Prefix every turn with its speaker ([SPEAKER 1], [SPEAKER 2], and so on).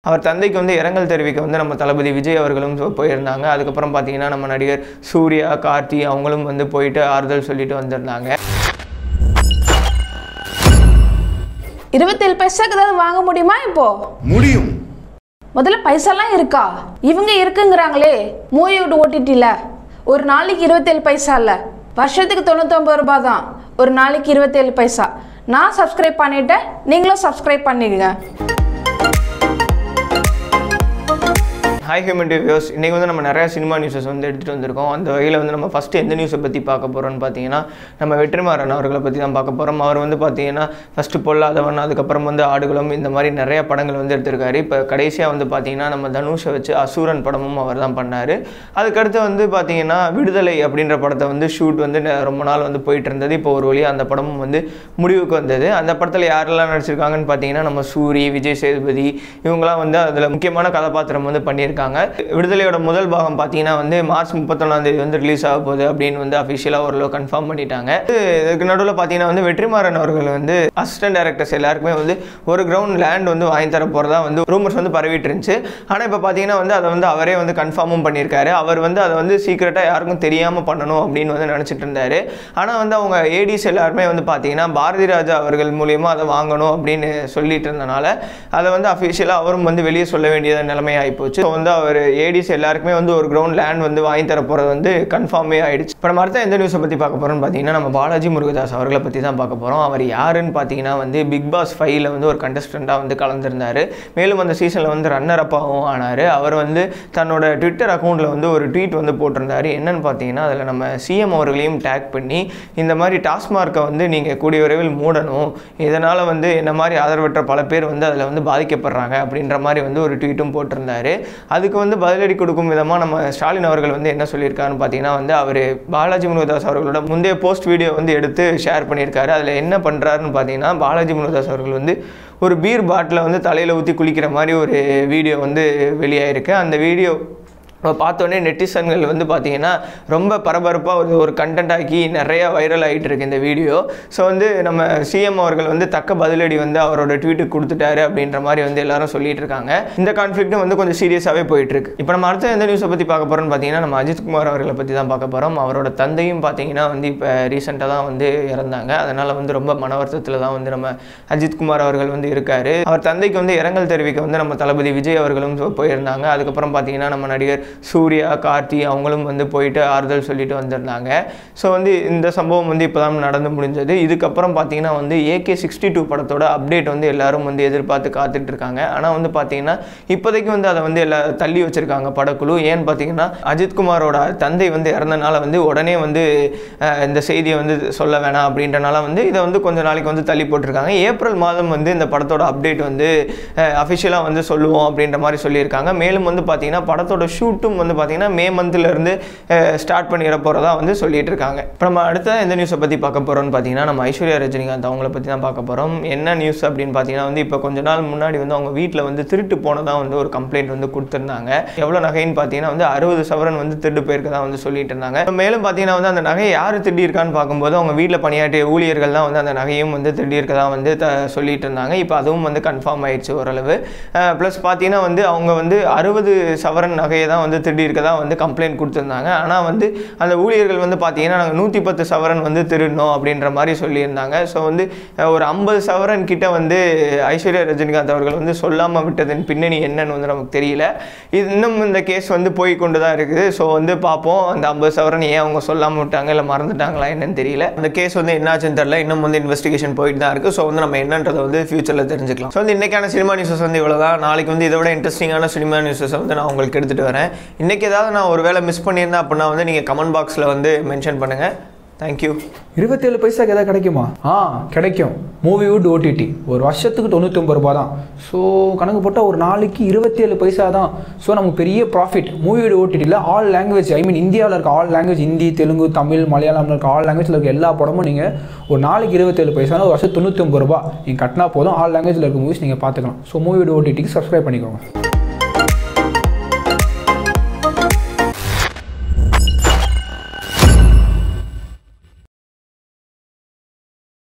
[SPEAKER 1] அவர் தந்தைக்கு வந்து இரங்கல் தெரிவிக்க வந்து நம்ம தளபதி விஜய் அவர்களும் சொ- போயிருந்தாங்க அதுக்கப்புறம் பார்த்தீங்கன்னா நம்ம நடிகர் சூர்யா கார்த்தி அவங்களும் வந்து போயிட்டு ஆறுதல் சொல்லிட்டு வந்திருந்தாங்க
[SPEAKER 2] இருபத்தேழு பைசாக்கு ஏதாவது வாங்க முடியுமா இப்போ
[SPEAKER 3] முடியும்
[SPEAKER 2] முதல்ல பைசாலாம் இருக்கா இவங்க இருக்குங்கிறாங்களே மூவியோட ஓடிடியில் ஒரு நாளைக்கு இருபத்தேழு பைசா இல்லை வருஷத்துக்கு தொண்ணூத்தொம்பது ரூபாய் தான் ஒரு நாளைக்கு இருபத்தேழு பைசா நான் சப்ஸ்கிரைப் பண்ணிட்டேன் நீங்களும் சப்ஸ்கிரைப் பண்ணிக்கங்க
[SPEAKER 1] ஹாய் ஹியூமன் வியூஸ் இன்றைக்கி வந்து நம்ம நிறைய சினிமா நியூஸஸ் வந்து எடுத்துகிட்டு வந்திருக்கோம் அந்த வகையில் வந்து நம்ம ஃபஸ்ட்டு எந்த நியூஸை பற்றி பார்க்க போகிறோம்னு பார்த்தீங்கன்னா நம்ம வெற்றிமாறன் அவர்களை பற்றி தான் பார்க்க போகிறோம் அவர் வந்து பார்த்தீங்கன்னா ஃபஸ்ட்டு பொல்லாதவன் அதுக்கப்புறம் வந்து ஆடுகளம் இந்த மாதிரி நிறைய படங்கள் வந்து எடுத்திருக்காரு இப்போ கடைசியாக வந்து பார்த்தீங்கன்னா நம்ம தனுஷை வச்சு அசூரன் படமும் அவர் தான் பண்ணார் அதுக்கடுத்து வந்து பார்த்தீங்கன்னா விடுதலை அப்படின்ற படத்தை வந்து ஷூட் வந்து ந- ரொம்ப நாள் வந்து போயிட்டு இருந்தது இப்போ ஒரு வழியாக அந்த படமும் வந்து முடிவுக்கு வந்தது அந்த படத்தில் யாரெல்லாம் நடிச்சிருக்காங்கன்னு பார்த்தீங்கன்னா நம்ம சூரி விஜய் சேதுபதி இவங்களாம் வந்து அதில் முக்கியமான கதாபாத்திரம் வந்து பண்ணியிருக்காங்க விடுதலையோட முதல் பாகம் பார்த்தீங்கன்னா வந்து மார்ச் முப்பத்தொன்னாம் தேதி வந்து ரிலீஸ் ஆக போகுது அப்படின்னு வந்து அஃபிஷியலாக ஓரளவு கன்ஃபார்ம் பண்ணிட்டாங்க இது- இதுக்கு நடுவில் பார்த்தீங்கன்னா வந்து வெற்றிமாறன் அவர்கள் வந்து அசிஸ்டன்ட் டைரக்டர்ஸ் எல்லாருக்குமே வந்து ஒரு கிரவுண்ட் லேண்ட் வந்து வாங்கி தர போகிறதா வந்து ரூமர்ஸ் வந்து பரவிட்டு இருந்துச்சு ஆனால் இப்போ பார்த்தீங்கன்னா வந்து அதை வந்து அவரே வந்து கன்ஃபார்மும் பண்ணியிருக்காரு அவர் வந்து அதை வந்து சீக்கிரட்டாக யாருக்கும் தெரியாமல் பண்ணணும் அப்படின்னு வந்து நினச்சிட்டு இருந்தாரு ஆனால் வந்து அவங்க ஏடிஸ் எல்லாருமே வந்து பார்த்தீங்கன்னா பாரதி ராஜா அவர்கள் மூலியமாக அதை வாங்கணும் அப்படின்னு சொல்லிட்டு இருந்தனால அதை வந்து அஃபிஷியலாக அவரும் வந்து வெளியே சொல்ல வேண்டிய நிலைமை ஆகிப்போச்சு ஸோ வந்து அவர் ஏடிஸ் எல்லாருக்குமே வந்து ஒரு கிரவுண்ட் லேண்ட் வந்து வாங்கி தர போகிறது வந்து கன்ஃபார்மே ஆயிடுச்சு இப்போ நம்ம அடுத்த எந்த நியூஸை பற்றி பார்க்க போகிறோம்னு பார்த்தீங்கன்னா நம்ம பாலாஜி முருகதாஸ் அவர்களை பற்றி தான் பார்க்க போகிறோம் அவர் யாருன்னு பார்த்தீங்கன்னா வந்து பிக் பாஸ் ஃபைவ்ல வந்து ஒரு கண்டஸ்டண்ட்டாக வந்து கலந்துருந்தார் மேலும் அந்த சீசனில் வந்து ரன்னர் அப்பாவும் ஆனார் அவர் வந்து தன்னோட ட்விட்டர் அக்கௌண்ட்டில் வந்து ஒரு ட்வீட் வந்து போட்டிருந்தாரு என்னன்னு பார்த்தீங்கன்னா அதில் நம்ம சிஎம் அவர்களையும் டேக் பண்ணி இந்த மாதிரி டாஸ்மார்க்கை வந்து நீங்கள் கூடிய விரைவில் மூடணும் இதனால் வந்து என்ன மாதிரி ஆதரவற்ற பல பேர் வந்து அதில் வந்து பாதிக்கப்படுறாங்க அப்படின்ற மாதிரி வந்து ஒரு ட்வீட்டும் போட்டிருந்தாரு அதுக்கு வந்து பதிலடி கொடுக்கும் விதமாக நம்ம ஸ்டாலின் அவர்கள் வந்து என்ன சொல்லியிருக்காருன்னு பார்த்தீங்கன்னா வந்து அவர் பாலாஜி முருகதாஸ் அவர்களோட முந்தைய போஸ்ட் வீடியோ வந்து எடுத்து ஷேர் பண்ணியிருக்காரு அதில் என்ன பண்ணுறாருன்னு பார்த்தீங்கன்னா பாலாஜி முருகதாஸ் அவர்கள் வந்து ஒரு பீர் பாட்டிலை வந்து தலையில் ஊற்றி குளிக்கிற மாதிரி ஒரு வீடியோ வந்து வெளியாயிருக்கு அந்த வீடியோ பார்த்தோன்னே நெட்டிசன்கள் வந்து பார்த்தீங்கன்னா ரொம்ப பரபரப்பாக ஒரு ஒரு கண்டென்ட் ஆக்கி நிறைய வைரல் ஆகிட்டு இருக்கு இந்த வீடியோ ஸோ வந்து நம்ம சிஎம் அவர்கள் வந்து தக்க பதிலடி வந்து அவரோட ட்வீட்டுக்கு கொடுத்துட்டாரு அப்படின்ற மாதிரி வந்து எல்லாரும் சொல்லிட்டு இருக்காங்க இந்த கான்ஃப்ளிக்ட்டும் வந்து கொஞ்சம் சீரியஸாகவே போயிட்டு இருக்கு இப்போ நம்ம அடுத்த எந்த நியூஸை பற்றி பார்க்க போகிறோம்னு பார்த்தீங்கன்னா நம்ம அஜித்குமார் அவர்களை பற்றி தான் பார்க்க போகிறோம் அவரோட தந்தையும் பார்த்தீங்கன்னா வந்து இப்போ ரீசெண்டாக தான் வந்து இறந்தாங்க அதனால் வந்து ரொம்ப மன வருத்தத்தில் தான் வந்து நம்ம அஜித்குமார் அவர்கள் வந்து இருக்காரு அவர் தந்தைக்கு வந்து இரங்கல் தெரிவிக்க வந்து நம்ம தளபதி விஜய் அவர்களும் சொ- போயிருந்தாங்க அதுக்கப்புறம் பார்த்தீங்கன்னா நம்ம நடிகர் சூர்யா கார்த்தி அவங்களும் வந்து போயிட்டு ஆறுதல் சொல்லிட்டு வந்திருந்தாங்க ஸோ வந்து இந்த சம்பவம் வந்து இப்போ தான் நடந்து முடிஞ்சது இதுக்கப்புறம் பார்த்தீங்கன்னா வந்து ஏகே சிக்ஸ்டி டூ படத்தோட அப்டேட் வந்து எல்லாரும் வந்து எதிர்பார்த்து காத்துட்டு இருக்காங்க ஆனால் வந்து பார்த்தீங்கன்னா இப்போதைக்கு வந்து அதை வந்து எல்லா தள்ளி வச்சிருக்காங்க படக்குழு ஏன்னு பார்த்தீங்கன்னா அஜித்குமாரோட தந்தை வந்து இறந்தனால வந்து உடனே வந்து அஹ், இந்த செய்தியை வந்து சொல்ல வேணாம் அப்படின்றனால வந்து இதை வந்து கொஞ்ச நாளைக்கு வந்து தள்ளி போட்டிருக்காங்க ஏப்ரல் மாதம் வந்து இந்த படத்தோட அப்டேட் வந்து அஃபிஷியலாக வந்து சொல்லுவோம் அப்படின்ற மாதிரி சொல்லியிருக்காங்க மேலும் வந்து பார்த்தீங்கன்னா படத்தோட ஷூட்டும் வந்து பார்த்தீங்கன்னா மே மந்த்லேருந்து ஸ்டார்ட் பண்ணிட போகிறதா வந்து சொல்லிட்டு இருக்காங்க இப்போ நம்ம அடுத்த எந்த நியூஸை பற்றி பார்க்க போகிறோம்னு பார்த்தீங்கன்னா நம்ம ஐஸ்வர்யா ரஜினிகாந்த் அவங்கள பற்றி தான் பார்க்க போகிறோம் என்ன நியூஸ் அப்படின்னு பார்த்தீங்கன்னா வந்து இப்போ கொஞ்ச நாள் முன்னாடி வந்து அவங்க வீட்டில் வந்து திருட்டு போனதாக வந்து ஒரு கம்ப்ளைண்ட் வந்து கொடுத்துருந்தாங்க எவ்வளோ நகைன்னு பார்த்தீங்கன்னா வந்து அறுபது சவரன் வந்து திருட்டு போயிருக்கதா வந்து சொல்லிட்டு இருந்தாங்க மேலும் பார்த்தீங்கன்னா வந்து அந்த நகையை யார் திருடி இருக்கான்னு பார்க்கும்போது அவங்க வீட்டில் பணியாற்றிய ஊழியர்கள் தான் வந்து அந்த நகையும் வந்து திருடி இருக்கதா வந்து த சொல்லிட்டு இருந்தாங்க இப்போ அதுவும் வந்து கன்ஃபார்ம் ஆயிடுச்சு ஓரளவு ப்ளஸ் பார்த்தீங்கன்னா வந்து அவங்க வந்து அறுபது சவரன் நகையை தான் வந்து திருடி இருக்கதா வந்து கம்ப்ளைண்ட் கொடுத்துருந்தாங்க ஆனால் வந்து அந்த ஊழியர்கள் வந்து பார்த்தீங்கன்னா நாங்கள் நூற்றி பத்து சவரன் வந்து திருடினோம் அப்படின்ற மாதிரி சொல்லியிருந்தாங்க ஸோ வந்து அஹ், ஒரு ஐம்பது சவரன் கிட்ட வந்து ஐஸ்வர்யா ரஜினிகாந்த் அவர்கள் வந்து சொல்லாமல் விட்டதன் பின்னணி என்னன்னு வந்து நமக்கு தெரியல இது இன்னும் இந்த கேஸ் வந்து போய் கொண்டு தான் இருக்குது ஸோ வந்து பார்ப்போம் அந்த ஐம்பது சவரன் ஏன் அவங்க சொல்லாமல் விட்டாங்க இல்லை மறந்துட்டாங்களா என்னன்னு தெரியல அந்த கேஸ் வந்து என்னாச்சுன்னு தெரியல இன்னும் வந்து இன்வெஸ்டிகேஷன் போயிட்டு தான் இருக்குது ஸோ வந்து நம்ம என்னன்றதை வந்து ஃபியூச்சரில் தெரிஞ்சுக்கலாம் ஸோ வந்து இன்னைக்கான சினிமா நியூஸஸ் வந்து இவ்வளோதான் நாளைக்கு வந்து இதை விட இன்ட்ரெஸ்டிங்கான சினிமா நியூஸஸ் வந்து நான் உங்களுக்கு எடுத்துகிட்டு வரேன் இன்றைக்கி ஏதாவது நான் ஒரு வேளை மிஸ் பண்ணியிருந்தேன் அப்படின்னா வந்து நீங்கள் கமெண்ட் பாக்ஸில் வந்து மென்ஷன் பண்ணுங்கள் தேங்க்யூ
[SPEAKER 4] இருபத்தேழு பைசாக்கு எதாவது கிடைக்குமா ஆ கிடைக்கும் மூவிவுட் ஓடிடி ஒரு வருஷத்துக்கு தொண்ணூத்தொம்பது ரூபா தான் ஸோ கணக்கு போட்டால் ஒரு நாளைக்கு இருபத்தேழு பைசா தான் ஸோ நமக்கு பெரிய ப்ராஃபிட் மூவிவுட் ஓடிடியில் ஆல் லாங்குவேஜ் ஐ மீன் இந்தியாவில் இருக்க ஆல் லாங்குவேஜ் ஹிந்தி தெலுங்கு தமிழ் மலையாளம்ல இருக்க ஆல் லாங்குவேஜில் இருக்க எல்லா படமும் நீங்கள் ஒரு நாளைக்கு இருபத்தேழு பைசா ஒரு வருஷம் தொண்ணூத்தொம்பது ரூபா நீங்கள் கட்டினா போதும் ஆல் லாங்குவேஜில் இருக்க மூவிஸ் நீங்கள் பார்த்துக்கலாம் ஸோ மூவிவுட் ஓடிடிக்கு சப்ஸ்கிரைப் பண்ணிக்கோங்க